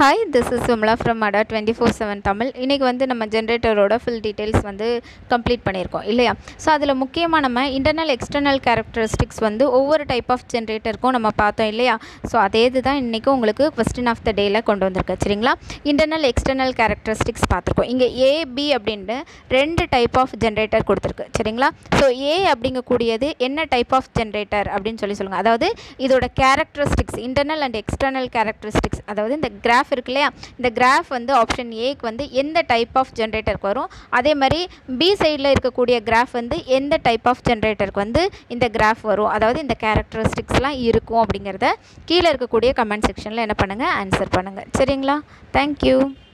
hi this is Vimala from அடா twenty four seven Tamil இன்றைக்கி வந்து நம்ம ஜென்ரேட்டரோட ஃபுல் டீட்டெயில்ஸ் வந்து கம்ப்ளீட் பண்ணியிருக்கோம் இல்லையா ஸோ அதில் முக்கியமாக நம்ம இன்டர்னல் எக்ஸ்டர்னல் கேரக்டரிஸ்டிக்ஸ் வந்து ஒவ்வொரு டைப் ஆஃப் ஜென்ரேட்டருக்கும் நம்ம பார்த்தோம் இல்லையா ஸோ அதே இது தான் இன்றைக்கி உங்களுக்கு கொஸ்டின் ஆஃப் த டேயில் கொண்டு வந்திருக்கு சரிங்களா இன்டர்னல் எக்ஸ்டர்னல் கேரக்டரிஸ்டிக்ஸ் பார்த்துருக்கோம் இங்கே ஏ பி அப்படின்ட்டு ரெண்டு டைப் ஆஃப் ஜென்ரேட்டர் கொடுத்துருக்கு சரிங்களா ஸோ ஏ அப்படிங்கக்கூடியது என்ன டைப் ஆஃப் ஜென்ரேட்டர் அப்படின்னு சொல்லி சொல்லுங்கள் அதாவது இதோட characteristics internal and external characteristics அதாவது இந்த கிராஃப் இருக்கு இல்லையா இந்த கிராஃப் வந்து ஆப்ஷன் ஏக்கு வந்து எந்த டைப் ஆஃப் ஜென்ரேட்டருக்கு வரும் அதே மாதிரி பி சைடில் இருக்கக்கூடிய கிராஃப் வந்து எந்த டைப் ஆஃப் ஜென்ரேட்டருக்கு வந்து இந்த கிராஃப் வரும் அதாவது இந்த கேரக்டரிஸ்டிக்ஸ்லாம் இருக்கும் அப்படிங்கிறத கீழே இருக்கக்கூடிய கமெண்ட் செக்ஷனில் என்ன பண்ணுங்கள் ஆன்சர் பண்ணுங்கள் சரிங்களா தேங்க்யூ